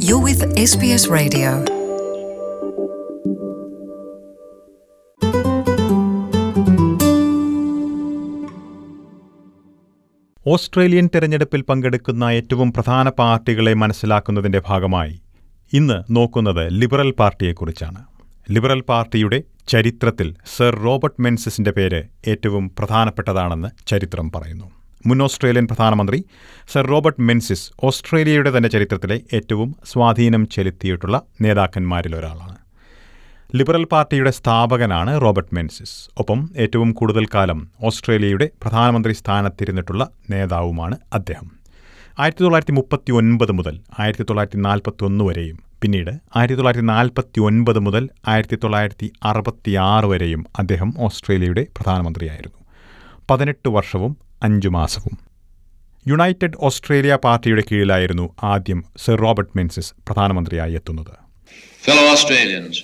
You're with SBS Radio. Australian തെരഞ്ഞെടുപ്പിൽ പങ്കെടുക്കുന്ന ഏറ്റവും പ്രധാന പാർട്ടികളെ മനസ്സിലാക്കുന്നതിന്റെ ഭാഗമായി ഇന്ന് നോക്കുന്നത് ലിബറൽ പാർട്ടിയെക്കുറിച്ചാണ് ലിബറൽ പാർട്ടിയുടെ ചരിത്രത്തിൽ സർ റോബർട്ട് മെൻസിസിന്റെ പേര് ഏറ്റവും പ്രധാനപ്പെട്ടതാണെന്ന് ചരിത്രം പറയുന്നു മുൻ ഓസ്ട്രേലിയൻ പ്രധാനമന്ത്രി സർ റോബർട്ട് മെൻസിസ് ഓസ്ട്രേലിയയുടെ തന്നെ ചരിത്രത്തിലെ ഏറ്റവും സ്വാധീനം ചെലുത്തിയിട്ടുള്ള നേതാക്കന്മാരിലൊരാളാണ് ലിബറൽ പാർട്ടിയുടെ സ്ഥാപകനാണ് റോബർട്ട് മെൻസിസ് ഒപ്പം ഏറ്റവും കൂടുതൽ കാലം ഓസ്ട്രേലിയയുടെ പ്രധാനമന്ത്രി സ്ഥാനത്തിരുന്നിട്ടുള്ള നേതാവുമാണ് അദ്ദേഹം ആയിരത്തി തൊള്ളായിരത്തി മുപ്പത്തി ഒൻപത് മുതൽ ആയിരത്തി തൊള്ളായിരത്തി നാൽപ്പത്തി ഒന്ന് വരെയും പിന്നീട് ആയിരത്തി തൊള്ളായിരത്തി നാൽപ്പത്തി ഒൻപത് മുതൽ ആയിരത്തി തൊള്ളായിരത്തി അറുപത്തി ആറ് വരെയും അദ്ദേഹം ഓസ്ട്രേലിയയുടെ പ്രധാനമന്ത്രിയായിരുന്നു പതിനെട്ട് വർഷവും അഞ്ചു മാസവും യുണൈറ്റഡ് ഓസ്ട്രേലിയ പാർട്ടിയുടെ കീഴിലായിരുന്നു ആദ്യം സർ റോബർട്ട് മെൻസിസ് പ്രധാനമന്ത്രിയായി എത്തുന്നത് Fellow Australians,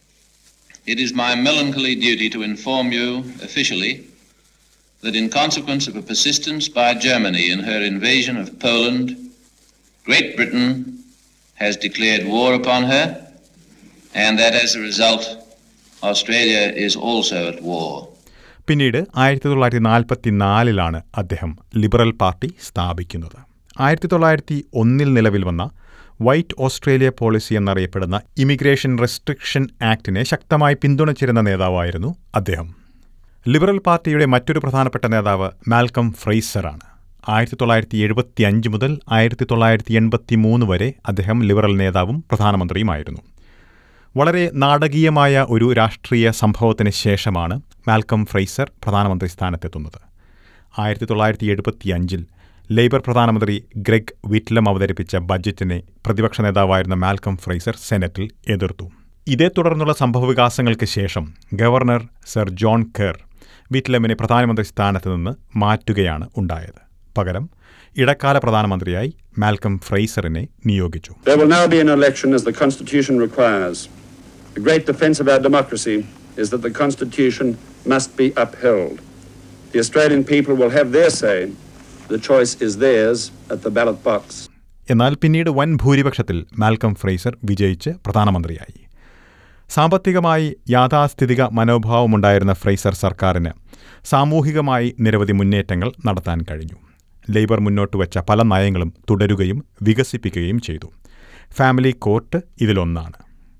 it is my melancholy duty to inform you officially that in consequence of a persistence by Germany in her invasion of Poland, Great Britain has declared war upon her, and that as a result, Australia is also at war. പിന്നീട് ആയിരത്തി തൊള്ളായിരത്തി നാൽപ്പത്തി നാലിലാണ് അദ്ദേഹം liberal party സ്ഥാപിക്കുന്നത് ആയിരത്തി തൊള്ളായിരത്തി ഒന്നിൽ നിലവിൽ വന്ന വൈറ്റ് ഓസ്ട്രേലിയ പോളിസി എന്നറിയപ്പെടുന്ന ഇമിഗ്രേഷൻ റെസ്ട്രിക്ഷൻ ആക്ടിനെ ശക്തമായി പിന്തുണച്ചിരുന്ന നേതാവായിരുന്നു അദ്ദേഹം ലിബറൽ പാർട്ടിയുടെ മറ്റൊരു പ്രധാനപ്പെട്ട നേതാവ് മാൽക്കം ഫ്രൈസറാണ് ആയിരത്തി തൊള്ളായിരത്തി എഴുപത്തി അഞ്ച് മുതൽ ആയിരത്തി തൊള്ളായിരത്തി എൺപത്തി മൂന്ന് വരെ അദ്ദേഹം ലിബറൽ നേതാവും പ്രധാനമന്ത്രിയുമായിരുന്നു വളരെ നാടകീയമായ ഒരു രാഷ്ട്രീയ സംഭവത്തിന് ശേഷമാണ് മാൽക്കം ഫ്രൈസർ പ്രധാനമന്ത്രി സ്ഥാനത്തെത്തുന്നത് ആയിരത്തി തൊള്ളായിരത്തി എഴുപത്തി അഞ്ചിൽ ലേബർ പ്രധാനമന്ത്രി ഗ്രെഗ് വിറ്റ്ലം അവതരിപ്പിച്ച ബജറ്റിനെ പ്രതിപക്ഷ നേതാവായിരുന്ന മാൽക്കം ഫ്രൈസർ സെനറ്റിൽ എതിർത്തു ഇതേ തുടർന്നുള്ള സംഭവവികാസങ്ങൾക്ക് ശേഷം ഗവർണർ സർ ജോൺ കെർ വിറ്റ്ലമിനെ പ്രധാനമന്ത്രി സ്ഥാനത്ത് നിന്ന് മാറ്റുകയാണ് ഉണ്ടായത് പകരം ഇടക്കാല പ്രധാനമന്ത്രിയായി മാൽക്കം ഫ്രൈസറിനെ നിയോഗിച്ചു There will now be an election as the Constitution requires. The great defence of our democracy is that the Constitution must be upheld. The Australian people will have their say. The choice is theirs at the ballot box. എന്നാൽ പിന്നീട് വൻ ഭൂരിപക്ഷത്തിൽ Malcolm ഫ്രൈസർ വിജയിച്ച് പ്രധാനമന്ത്രിയായി സാമ്പത്തികമായി യാഥാസ്ഥിതിക മനോഭാവമുണ്ടായിരുന്ന ഫ്രൈസർ സർക്കാരിന് സാമൂഹികമായി നിരവധി മുന്നേറ്റങ്ങൾ നടത്താൻ കഴിഞ്ഞു ലേബർ മുന്നോട്ട് വെച്ച പല നയങ്ങളും തുടരുകയും വികസിപ്പിക്കുകയും ചെയ്തു ഫാമിലി കോർട്ട് ഇതിലൊന്നാണ്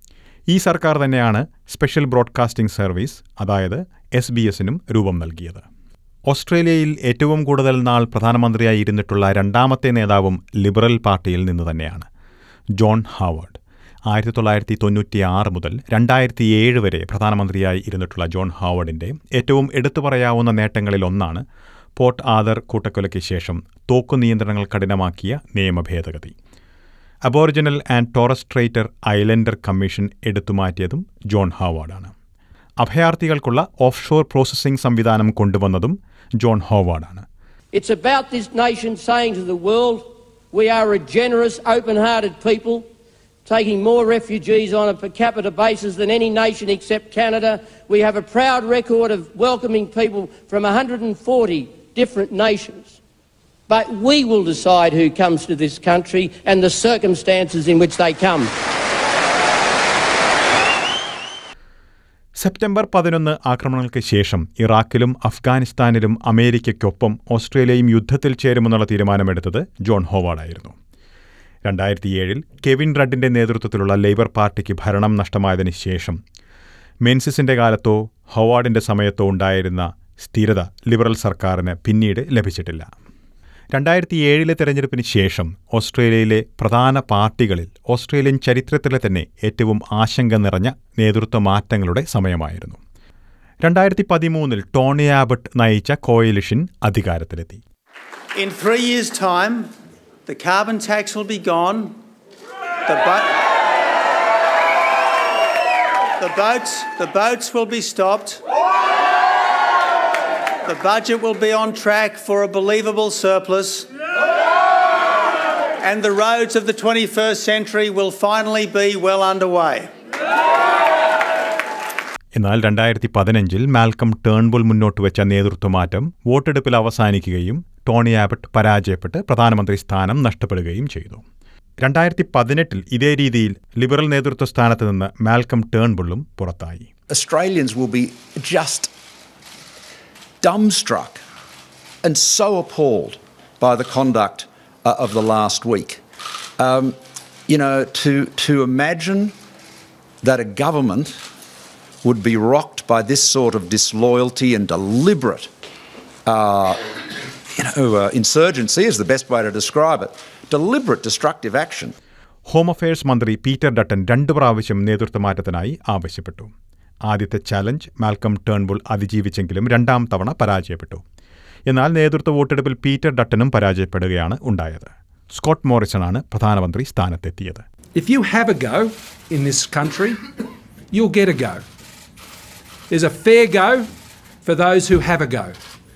ഈ സർക്കാർ തന്നെയാണ് സ്പെഷ്യൽ ബ്രോഡ്കാസ്റ്റിംഗ് സർവീസ് അതായത് എസ് ബി എസിനും രൂപം നൽകിയത് ഓസ്ട്രേലിയയിൽ ഏറ്റവും കൂടുതൽ നാൾ പ്രധാനമന്ത്രിയായി ഇരുന്നിട്ടുള്ള രണ്ടാമത്തെ നേതാവും ലിബറൽ പാർട്ടിയിൽ നിന്ന് തന്നെയാണ് ജോൺ ഹാവാർഡ് ആയിരത്തി തൊള്ളായിരത്തി തൊണ്ണൂറ്റി ആറ് മുതൽ രണ്ടായിരത്തി ഏഴ് വരെ പ്രധാനമന്ത്രിയായി ഇരുന്നിട്ടുള്ള ജോൺ ഹാവാർഡിൻ്റെ ഏറ്റവും എടുത്തു പറയാവുന്ന നേട്ടങ്ങളിൽ ഒന്നാണ് പോർട്ട് ആദർ കൂട്ടക്കൊലയ്ക്ക് ശേഷം തോക്കു നിയന്ത്രണങ്ങൾ കഠിനമാക്കിയ നിയമ ഭേദഗതി Aboriginal and Torres Strait Islander commission എടുത്തുമാറ്റിയതും ജോൺ ഹാവാർഡാണ് അഭയാർത്ഥികൾക്കുള്ള ഓഫ്ഷോർ പ്രോസസ്സിംഗ് സംവിധാനം കൊണ്ടുവന്നതും ജോൺ ഹോവാർഡാണ് It's about this nation saying to the world, we are a generous, open hearted people, taking more refugees on a per capita basis than any nation except Canada. We have a proud record of welcoming people from 140 different nations. But we will decide who comes to this country and the circumstances in which they come. September പതിനൊന്ന് ആക്രമണങ്ങൾക്ക് ശേഷം ഇറാഖിലും അഫ്ഗാനിസ്ഥാനിലും അമേരിക്കയ്ക്കൊപ്പം ഓസ്ട്രേലിയയും യുദ്ധത്തിൽ ചേരുമെന്നുള്ള തീരുമാനമെടുത്തത് John ഹോവാർഡായിരുന്നു രണ്ടായിരത്തി ഏഴിൽ Kevin റഡിന്റെ നേതൃത്വത്തിലുള്ള labour പാർട്ടിക്ക് ഭരണം നഷ്ടമായതിനു ശേഷം മെൻസിസിന്റെ കാലത്തോ ഹോവാർഡിന്റെ സമയത്തോ ഉണ്ടായിരുന്ന സ്ഥിരത ലിബറൽ സർക്കാരിന് പിന്നീട് ലഭിച്ചിട്ടില്ല രണ്ടായിരത്തി ഏഴിലെ തെരഞ്ഞെടുപ്പിന് ശേഷം ഓസ്ട്രേലിയയിലെ പ്രധാന പാർട്ടികളിൽ ഓസ്ട്രേലിയൻ ചരിത്രത്തിലെ തന്നെ ഏറ്റവും ആശങ്ക നിറഞ്ഞ നേതൃത്വ മാറ്റങ്ങളുടെ സമയമായിരുന്നു രണ്ടായിരത്തി പതിമൂന്നിൽ ടോണി ആബട്ട് നയിച്ച കോയലിഷൻ അധികാരത്തിലെത്തി In three years' time, the carbon tax will be gone. The, bo- the boats, the boats will be stopped. The budget will be on track for a believable surplus. And the roads of the 21st century will finally be well underway. എന്നാൽ രണ്ടായിരത്തി പതിനഞ്ചിൽ Malcolm Turnbull മുന്നോട്ട് വെച്ച നേതൃത്വമാറ്റം വോട്ടെടുപ്പിൽ അവസാനിക്കുകയും Tony Abbott പരാജയപ്പെട്ട് പ്രധാനമന്ത്രി സ്ഥാനം നഷ്ടപ്പെടുകയും ചെയ്തു രണ്ടായിരത്തി പതിനെട്ടിൽ ഇതേ രീതിയിൽ ലിബറൽ നേതൃത്വ സ്ഥാനത്ത് നിന്ന് മാൽക്കം ടേൺബുള്ളും പുറത്തായി Australians will be just dumbstruck and so appalled by the conduct uh, of the last week. Um, you know, to, to imagine that a government would be rocked by this sort of disloyalty and deliberate, uh, you know, uh, insurgency is the best way to describe it. Deliberate destructive action. Home affairs മന്ത്രി Peter Dutton രണ്ടു പ്രാവശ്യം നേതൃത്വമാറ്റത്തിനായി ആവശ്യപ്പെട്ടു ആദ്യത്തെ challenge Malcolm Turnbull അതിജീവിച്ചെങ്കിലും രണ്ടാം തവണ പരാജയപ്പെട്ടു എന്നാൽ നേതൃത്വ വോട്ടെടുപ്പിൽ പീറ്റർ ഡട്ടനും പരാജയപ്പെടുകയാണ് ഉണ്ടായത് സ്കോട്ട് മോറിസണാണ് പ്രധാനമന്ത്രി സ്ഥാനത്തെത്തിയത് If you have a go in this country, you'll get a go. There's a fair go for those who have a go.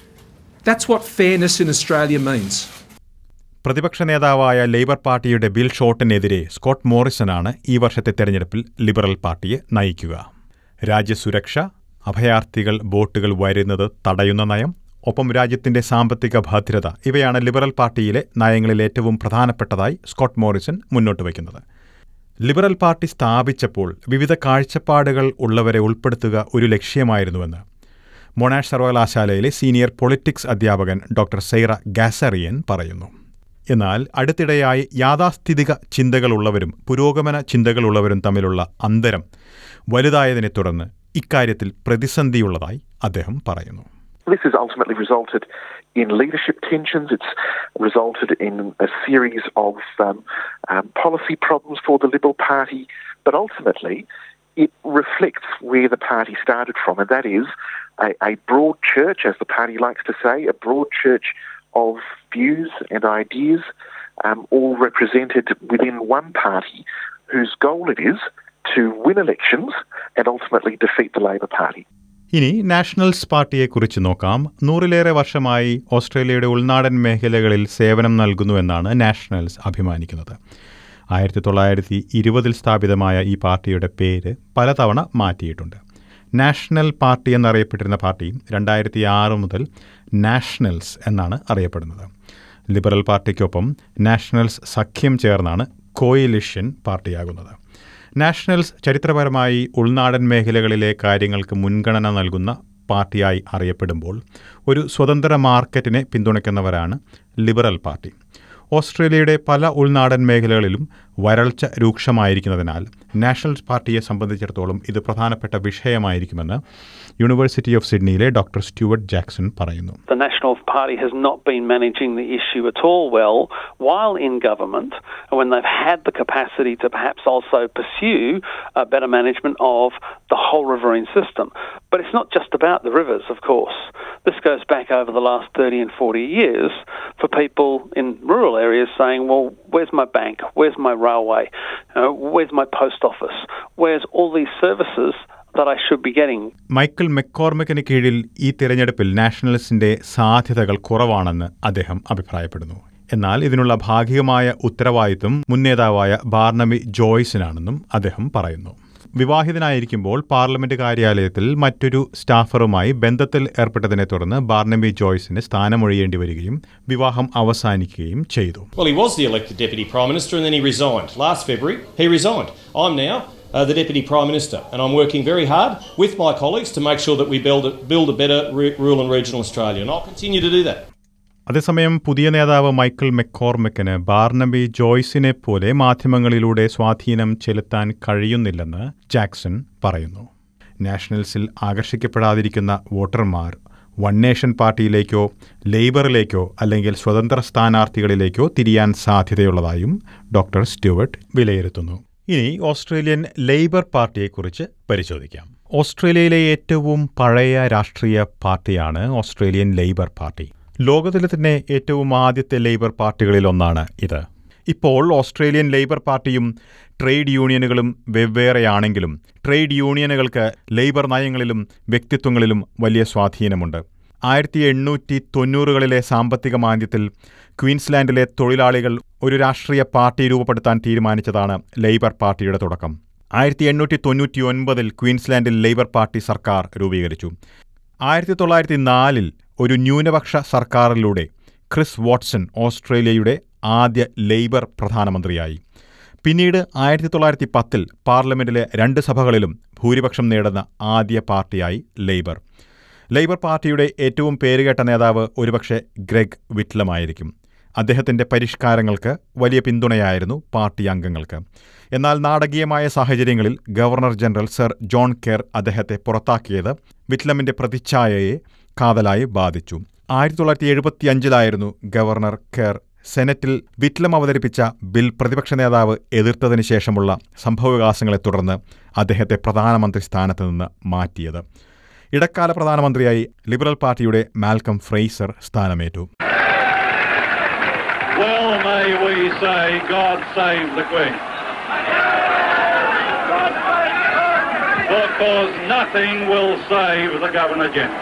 That's what fairness in Australia means. പ്രതിപക്ഷ നേതാവായ ലേബർ പാർട്ടിയുടെ bill ഷോട്ടിനെതിരെ Scott മോറിസണാണ് ഈ വർഷത്തെ തെരഞ്ഞെടുപ്പിൽ liberal പാർട്ടിയെ നയിക്കുക രാജ്യസുരക്ഷ അഭയാർത്ഥികൾ ബോട്ടുകൾ വരുന്നത് തടയുന്ന നയം ഒപ്പം രാജ്യത്തിന്റെ സാമ്പത്തിക ഭദ്രത ഇവയാണ് ലിബറൽ പാർട്ടിയിലെ നയങ്ങളിൽ ഏറ്റവും പ്രധാനപ്പെട്ടതായി സ്കോട്ട് മോറിസൺ മുന്നോട്ട് വയ്ക്കുന്നത് ലിബറൽ പാർട്ടി സ്ഥാപിച്ചപ്പോൾ വിവിധ കാഴ്ചപ്പാടുകൾ ഉള്ളവരെ ഉൾപ്പെടുത്തുക ഒരു ലക്ഷ്യമായിരുന്നുവെന്ന് മൊണാഷ് സർവകലാശാലയിലെ സീനിയർ പൊളിറ്റിക്സ് അധ്യാപകൻ ഡോക്ടർ സെയ്റ ഗാസറിയൻ പറയുന്നു എന്നാൽ അടുത്തിടെയായി യാഥാസ്ഥിതിക ചിന്തകളുള്ളവരും പുരോഗമന ചിന്തകളുള്ളവരും തമ്മിലുള്ള അന്തരം വലുതായതിനെ തുടർന്ന് ഇക്കാര്യത്തിൽ പ്രതിസന്ധിയുള്ളതായി അദ്ദേഹം പറയുന്നു This has ultimately resulted in leadership tensions. It's resulted in a series of um, um, policy problems for the Liberal Party, but ultimately it reflects where the party started from, and that is a, a broad church, as the party likes to say, a broad church of views and ideas, um, all represented within one party whose goal it is to win elections and ultimately defeat the Labor Party. ഇനി Nationals പാർട്ടിയെക്കുറിച്ച് നോക്കാം നൂറിലേറെ വർഷമായി ഓസ്ട്രേലിയയുടെ ഉൾനാടൻ മേഖലകളിൽ സേവനം നൽകുന്നുവെന്നാണ് Nationals അഭിമാനിക്കുന്നത് ആയിരത്തി തൊള്ളായിരത്തി ഇരുപതിൽ സ്ഥാപിതമായ ഈ പാർട്ടിയുടെ പേര് പലതവണ മാറ്റിയിട്ടുണ്ട് നാഷണൽ പാർട്ടി എന്നറിയപ്പെട്ടിരുന്ന പാർട്ടി രണ്ടായിരത്തി ആറ് മുതൽ നാഷണൽസ് എന്നാണ് അറിയപ്പെടുന്നത് ലിബറൽ പാർട്ടിക്കൊപ്പം നാഷണൽസ് സഖ്യം ചേർന്നാണ് കോയിലിഷ്യൻ പാർട്ടിയാകുന്നത് നാഷണൽസ് ചരിത്രപരമായി ഉൾനാടൻ മേഖലകളിലെ കാര്യങ്ങൾക്ക് മുൻഗണന നൽകുന്ന പാർട്ടിയായി അറിയപ്പെടുമ്പോൾ ഒരു സ്വതന്ത്ര മാർക്കറ്റിനെ പിന്തുണയ്ക്കുന്നവരാണ് ലിബറൽ പാർട്ടി ഓസ്ട്രേലിയയുടെ പല ഉൾനാടൻ മേഖലകളിലും വരൾച്ച രൂക്ഷമായിരിക്കുന്നതിനാൽ നാഷണൽ പാർട്ടിയെ സംബന്ധിച്ചിടത്തോളം ഇത് പ്രധാനപ്പെട്ട വിഷയമായിരിക്കുമെന്ന് യൂണിവേഴ്സിറ്റി ഓഫ് സിഡ്നിയിലെ ഡോക്ടർ സ്റ്റുവർട്ട് ജാക്സൺ പറയുന്നു The National Party has not been managing the issue at all well while in government, and when they've had the capacity to perhaps also pursue a better management of the whole riverine system. But it's not just about the rivers, of course. This goes back over the last 30 and 40 years for people in rural areas saying, well, where's my bank? Where's my railway? Uh, where's my post office? Where's all these services that I should be getting? Michael മെക്കോർമിക്കിന് കീഴിൽ ഈ തിരഞ്ഞെടുപ്പിൽ നാഷണലിസ്റ്റിന്റെ സാധ്യതകൾ കുറവാണെന്ന് അദ്ദേഹം അഭിപ്രായപ്പെടുന്നു എന്നാൽ ഇതിനുള്ള ഭാഗികമായ ഉത്തരവാദിത്വം മുൻ നേതാവായ ബാർണമി ജോയ്സിനാണെന്നും അദ്ദേഹം പറയുന്നു വിവാഹിതനായിരിക്കുമ്പോൾ പാർലമെന്റ് കാര്യാലയത്തിൽ മറ്റൊരു സ്റ്റാഫറുമായി ബന്ധത്തിൽ ഏർപ്പെട്ടതിനെ തുടർന്ന് ബാർണബി ജോയ്സിന് സ്ഥാനമൊഴിയേണ്ടി വരികയും വിവാഹം അവസാനിക്കുകയും ചെയ്തു Well, he was the elected Deputy Prime Minister and then he resigned. Last February, he resigned. I'm now uh, the Deputy Prime Minister and I'm working very hard with my colleagues to make sure that we build a, build a better re- rural and regional Australia and I'll continue to do that. അതേസമയം പുതിയ നേതാവ് Michael മെക്കോർമിക്കിന് Barnaby ജോയ്സിനെ പോലെ മാധ്യമങ്ങളിലൂടെ സ്വാധീനം ചെലുത്താൻ കഴിയുന്നില്ലെന്ന് Jackson പറയുന്നു നാഷണൽസിൽ ആകർഷിക്കപ്പെടാതിരിക്കുന്ന വോട്ടർമാർ one nation പാർട്ടിയിലേക്കോ ലേബറിലേക്കോ അല്ലെങ്കിൽ സ്വതന്ത്ര സ്ഥാനാർത്ഥികളിലേക്കോ തിരിയാൻ സാധ്യതയുള്ളതായും ഡോക്ടർ സ്റ്റുവർട്ട് വിലയിരുത്തുന്നു ഇനി ഓസ്ട്രേലിയൻ ലേബർ പാർട്ടിയെക്കുറിച്ച് പരിശോധിക്കാം ഓസ്ട്രേലിയയിലെ ഏറ്റവും പഴയ രാഷ്ട്രീയ പാർട്ടിയാണ് ഓസ്ട്രേലിയൻ ലേബർ പാർട്ടി ലോകത്തിലെ തന്നെ ഏറ്റവും ആദ്യത്തെ ലേബർ പാർട്ടികളിലൊന്നാണ് ഇത് ഇപ്പോൾ ഓസ്ട്രേലിയൻ ലേബർ പാർട്ടിയും ട്രേഡ് യൂണിയനുകളും വെവ്വേറെയാണെങ്കിലും ട്രേഡ് യൂണിയനുകൾക്ക് ലേബർ നയങ്ങളിലും വ്യക്തിത്വങ്ങളിലും വലിയ സ്വാധീനമുണ്ട് ആയിരത്തി എണ്ണൂറ്റി തൊണ്ണൂറുകളിലെ സാമ്പത്തിക മാന്ദ്യത്തിൽ ക്വീൻസ്ലാൻഡിലെ തൊഴിലാളികൾ ഒരു രാഷ്ട്രീയ പാർട്ടി രൂപപ്പെടുത്താൻ തീരുമാനിച്ചതാണ് ലേബർ പാർട്ടിയുടെ തുടക്കം ആയിരത്തി എണ്ണൂറ്റി തൊണ്ണൂറ്റി ഒൻപതിൽ ക്വീൻസ്ലാൻഡിൽ ലേബർ പാർട്ടി സർക്കാർ രൂപീകരിച്ചു ആയിരത്തി തൊള്ളായിരത്തി നാലിൽ ഒരു ന്യൂനപക്ഷ സർക്കാരിലൂടെ ക്രിസ് വാട്സൺ ഓസ്ട്രേലിയയുടെ ആദ്യ ലേബർ പ്രധാനമന്ത്രിയായി പിന്നീട് ആയിരത്തി തൊള്ളായിരത്തി പത്തിൽ പാർലമെന്റിലെ രണ്ട് സഭകളിലും ഭൂരിപക്ഷം നേടുന്ന ആദ്യ പാർട്ടിയായി ലേബർ ലേബർ പാർട്ടിയുടെ ഏറ്റവും പേരുകേട്ട നേതാവ് ഒരുപക്ഷെ ഗ്രെഗ് വിറ്റ്ലമായിരിക്കും അദ്ദേഹത്തിന്റെ പരിഷ്കാരങ്ങൾക്ക് വലിയ പിന്തുണയായിരുന്നു പാർട്ടി അംഗങ്ങൾക്ക് എന്നാൽ നാടകീയമായ സാഹചര്യങ്ങളിൽ governor general sir John Kerr അദ്ദേഹത്തെ പുറത്താക്കിയത് വിറ്റ്ലമിന്റെ പ്രതിച്ഛായയെ കാതലായി ബാധിച്ചു ആയിരത്തി തൊള്ളായിരത്തി എഴുപത്തിയഞ്ചിലായിരുന്നു ഗവർണർ കെയർ സെനറ്റിൽ വിറ്റ്ലം അവതരിപ്പിച്ച ബിൽ പ്രതിപക്ഷ നേതാവ് എതിർത്തതിനു ശേഷമുള്ള സംഭവവികാസങ്ങളെ തുടർന്ന് അദ്ദേഹത്തെ പ്രധാനമന്ത്രി സ്ഥാനത്ത് നിന്ന് മാറ്റിയത് ഇടക്കാല പ്രധാനമന്ത്രിയായി ലിബറൽ പാർട്ടിയുടെ മാൽക്കം ഫ്രേസർ സ്ഥാനമേറ്റു Well, may we say, God save the Queen. Because nothing will save the Governor General.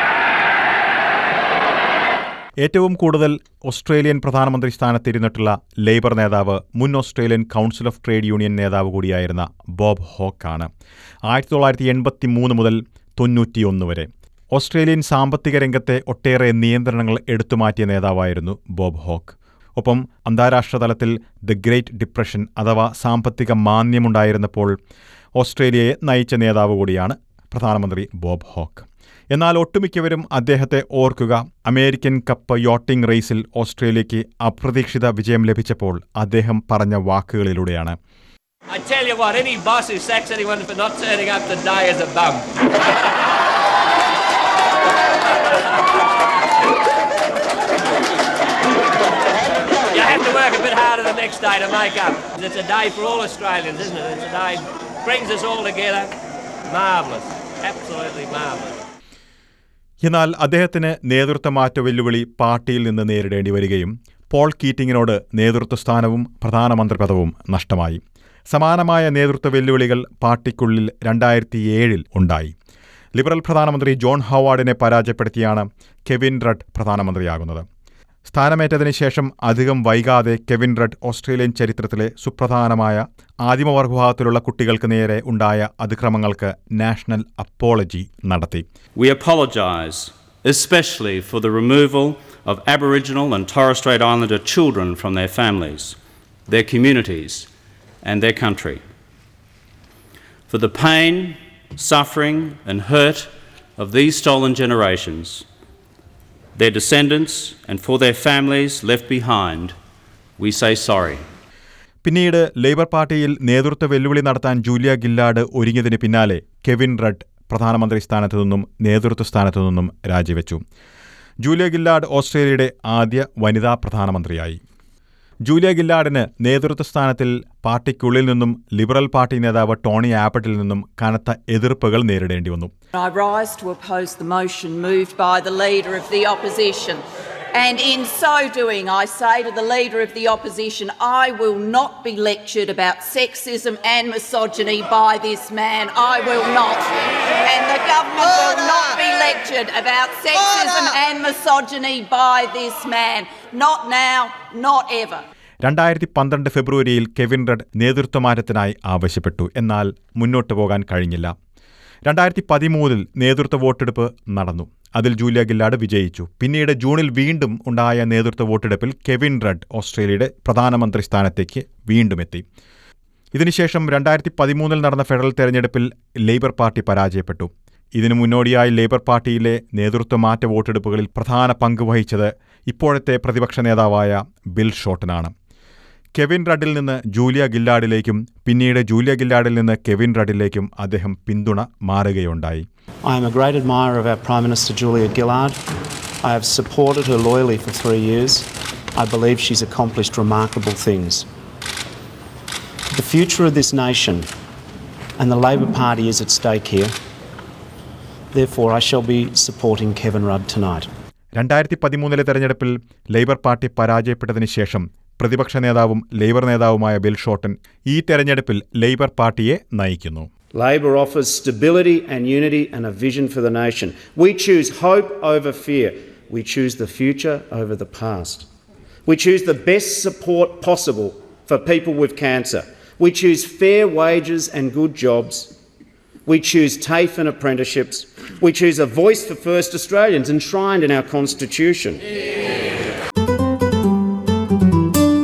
ഏറ്റവും കൂടുതൽ ഓസ്ട്രേലിയൻ പ്രധാനമന്ത്രി സ്ഥാനത്തിരുന്നിട്ടുള്ള ലേബർ നേതാവ് മുൻ Australian council of trade union നേതാവ് കൂടിയായിരുന്ന ബോബ് ഹോക്കാണ് ആയിരത്തി തൊള്ളായിരത്തി എൺപത്തി മൂന്ന് മുതൽ തൊണ്ണൂറ്റിയൊന്ന് വരെ ഓസ്ട്രേലിയൻ സാമ്പത്തിക രംഗത്തെ ഒട്ടേറെ നിയന്ത്രണങ്ങൾ എടുത്തുമാറ്റിയ നേതാവായിരുന്നു ബോബ് ഹോക്ക് ഒപ്പം അന്താരാഷ്ട്ര തലത്തിൽ ദ ഗ്രേറ്റ് ഡിപ്രഷൻ അഥവാ സാമ്പത്തിക മാന്ദ്യമുണ്ടായിരുന്നപ്പോൾ ഓസ്ട്രേലിയയെ നയിച്ച നേതാവ് കൂടിയാണ് പ്രധാനമന്ത്രി ബോബ് ഹോക്ക് എന്നാൽ ഒട്ടുമിക്കവരും അദ്ദേഹത്തെ ഓർക്കുക അമേരിക്കൻ കപ്പ് യോട്ടിംഗ് റേസിൽ ഓസ്ട്രേലിയയ്ക്ക് അപ്രതീക്ഷിത വിജയം ലഭിച്ചപ്പോൾ അദ്ദേഹം പറഞ്ഞ വാക്കുകളിലൂടെയാണ് I tell you what, any boss who sacks anyone for not turning up to die is a bum. you have to work a bit harder the next day to make up. It's a day for all Australians, isn't it? It's a day brings us all together. Marvellous. Absolutely marvellous. എന്നാൽ അദ്ദേഹത്തിന് നേതൃത്വമാറ്റ വെല്ലുവിളി പാർട്ടിയിൽ നിന്ന് നേരിടേണ്ടി വരികയും Paul കീറ്റിങ്ങിനോട് നേതൃത്വസ്ഥാനവും പ്രധാനമന്ത്രി പദവും നഷ്ടമായി സമാനമായ നേതൃത്വ വെല്ലുവിളികൾ പാർട്ടിക്കുള്ളിൽ രണ്ടായിരത്തി ഏഴിൽ ഉണ്ടായി ലിബറൽ പ്രധാനമന്ത്രി ജോൺ ഹവാർഡിനെ പരാജയപ്പെടുത്തിയാണ് കെവിൻ റഡ് പ്രധാനമന്ത്രിയാകുന്നത് സ്ഥാനമേറ്റതിനു ശേഷം അധികം വൈകാതെ കെവിൻ റഡ് ഓസ്ട്രേലിയൻ ചരിത്രത്തിലെ സുപ്രധാനമായ ആദിമവർഗവിഭാഗത്തിലുള്ള കുട്ടികൾക്ക് നേരെ ഉണ്ടായ അതിക്രമങ്ങൾക്ക് നാഷണൽ അപ്പോളജി നടത്തി We apologise, especially for the removal of Aboriginal and Torres Strait Islander children from their families, their communities, and their country. For the pain, suffering, and hurt of these stolen generations, their descendants, and for their families left behind, we say sorry. പിന്നീട് Labor പാർട്ടിയിൽ നേതൃത്വ വെല്ലുവിളി നടത്താൻ Julia Gillard ഒരുങ്ങിയതിന് പിന്നാലെ Kevin റഡ് പ്രധാനമന്ത്രി സ്ഥാനത്തു നിന്നും നേതൃത്വ സ്ഥാനത്തു നിന്നും രാജിവെച്ചു ജൂലിയ ഗില്ലാഡ് ഓസ്ട്രേലിയയുടെ ആദ്യ വനിതാ പ്രധാനമന്ത്രിയായി ജൂലിയ ഗില്ലാഡിന് നേതൃത്വ സ്ഥാനത്തിൽ പാർട്ടിക്കുള്ളിൽ നിന്നും ലിബറൽ പാർട്ടി നേതാവ് ടോണി ആപ്പട്ടിൽ നിന്നും കനത്ത എതിർപ്പുകൾ നേരിടേണ്ടി വന്നു I rise to oppose the motion moved by the Leader of the Opposition. And in so doing, I say to the Leader of the Opposition, I will not be lectured about sexism and misogyny by this man. I will not. And the government will not be lectured about sexism and misogyny by this man. Not now, not ever. രണ്ടായിരത്തി പന്ത്രണ്ട് ഫെബ്രുവരിയിൽ Kevin റഡ് നേതൃത്വമാറ്റത്തിനായി ആവശ്യപ്പെട്ടു എന്നാൽ മുന്നോട്ടു പോകാൻ കഴിഞ്ഞില്ല രണ്ടായിരത്തി പതിമൂന്നിൽ നേതൃത്വ വോട്ടെടുപ്പ് നടന്നു അതിൽ ജൂലിയ ഗില്ലാഡ് വിജയിച്ചു പിന്നീട് ജൂണിൽ വീണ്ടും ഉണ്ടായ നേതൃത്വ വോട്ടെടുപ്പിൽ കെവിൻ റഡ് ഓസ്ട്രേലിയയുടെ പ്രധാനമന്ത്രി സ്ഥാനത്തേക്ക് വീണ്ടും എത്തി ഇതിനുശേഷം രണ്ടായിരത്തി പതിമൂന്നിൽ നടന്ന ഫെഡറൽ തെരഞ്ഞെടുപ്പിൽ ലേബർ പാർട്ടി പരാജയപ്പെട്ടു ഇതിനു മുന്നോടിയായി ലേബർ പാർട്ടിയിലെ നേതൃത്വ മാറ്റ വോട്ടെടുപ്പുകളിൽ പ്രധാന പങ്ക് വഹിച്ചത് ഇപ്പോഴത്തെ പ്രതിപക്ഷ നേതാവായ ബിൽ ഷോട്ടനാണ് കെവിൻ റഡിൽ നിന്ന് ജൂലിയ ഗില്ലാഡിലേക്കും പിന്നീട് ജൂലിയ ഗില്ലാഡിൽ നിന്ന് കെവിൻ റഡിലേക്കും അദ്ദേഹം പിന്തുണ മാറുകയുണ്ടായി I am a great admirer of our Prime Minister Julia Gillard. I have supported her loyally for three years. I believe she's accomplished remarkable things. The future of this nation and the Labor Party is at stake here. Therefore, I shall be supporting Kevin Rudd tonight. രണ്ടായിരത്തി പതിമൂന്നിലെ തെരഞ്ഞെടുപ്പിൽ labour party പരാജയപ്പെട്ടതിന് ശേഷം പ്രതിപക്ഷ നേതാവും labour നേതാവുമായ bill Schoten ഈ തെരഞ്ഞെടുപ്പിൽ labour പാർട്ടിയെ നയിക്കുന്നു Labor offers stability and unity and a vision for the nation. We choose hope over fear. We choose the future over the past. We choose the best support possible for people with cancer. We choose fair wages and good jobs. We choose TAFE and apprenticeships. We choose a voice for First Australians enshrined in our Constitution.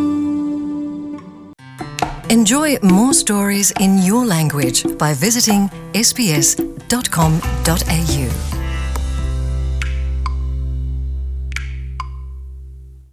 Enjoy more stories in your language by visiting sbs.com.au.